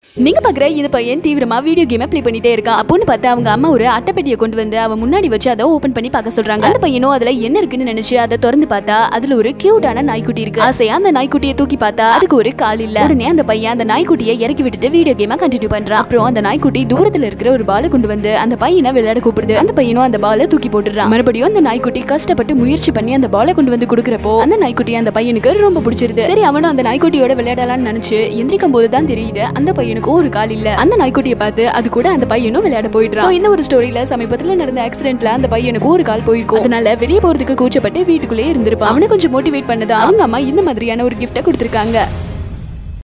நீங்க பாக்குற இது பையன் தீவிரமா வீடியோ கேமை ப்ளே பண்ணிட்டே இருக்கான் அப்போன்னு பார்த்து அவங்க அம்மா ஒரு அட்டைப்பெட்டியை கொண்டு வந்து அவன் முன்னாடி வச்சு அதை ஓபன் பண்ணி பார்க்க சொல்றாங்க அந்த பையனும் அதுல என்ன இருக்குன்னு நினைச்சு அதை திறந்து பார்த்தா அதுல ஒரு கியூட்டான நாய்க்குட்டி இருக்கு ஆசையா அந்த நாய்க்குட்டியை தூக்கி பார்த்தா அதுக்கு ஒரு கால் இல்ல உடனே அந்த பையன் அந்த நாய்க்குட்டியை இறக்கி விட்டுட்டு வீடியோ கேமை கண்டினியூ பண்றான் அப்புறம் அந்த நாய்க்குட்டி தூரத்துல இருக்கிற ஒரு பாலை கொண்டு வந்து அந்த பையனை விளையாட கூப்பிடுது அந்த பையனும் அந்த பாலை தூக்கி போட்டுறான் மறுபடியும் அந்த நாய்க்குட்டி கஷ்டப்பட்டு முயற்சி பண்ணி அந்த பாலை கொண்டு வந்து கொடுக்குறப்போ அந்த நாய்க்குட்டி அந்த பையனுக்கு ரொம்ப பிடிச்சிருது சரி அவனும் அந்த நாய்க்குட்டியோட விளையாடலாம்னு நினைச்சு எந்திரிக்கும் போது தான் தெரியுது அந்த பையனுக்கும் ஒரு கால் இல்ல அந்த நாய்க்குட்டியை பார்த்து அது கூட அந்த பையனும் விளையாட போயிடுறான் So, இந்த ஒரு ஸ்டோரியில சமீபத்துல நடந்த ஆக்சிடென்ட்ல அந்த பையனுக்கும் ஒரு கால் போயிருக்கும் அதனால வெளியே போறதுக்கு கூச்சப்பட்டு வீட்டுக்குள்ளே இருந்திருப்பான் அவனை கொஞ்சம் மோட்டிவேட் பண்ணதா அவங்க அம்மா இந்த மாதிரியான ஒரு கிஃப்ட்டை கொடுத்திருக்காங்க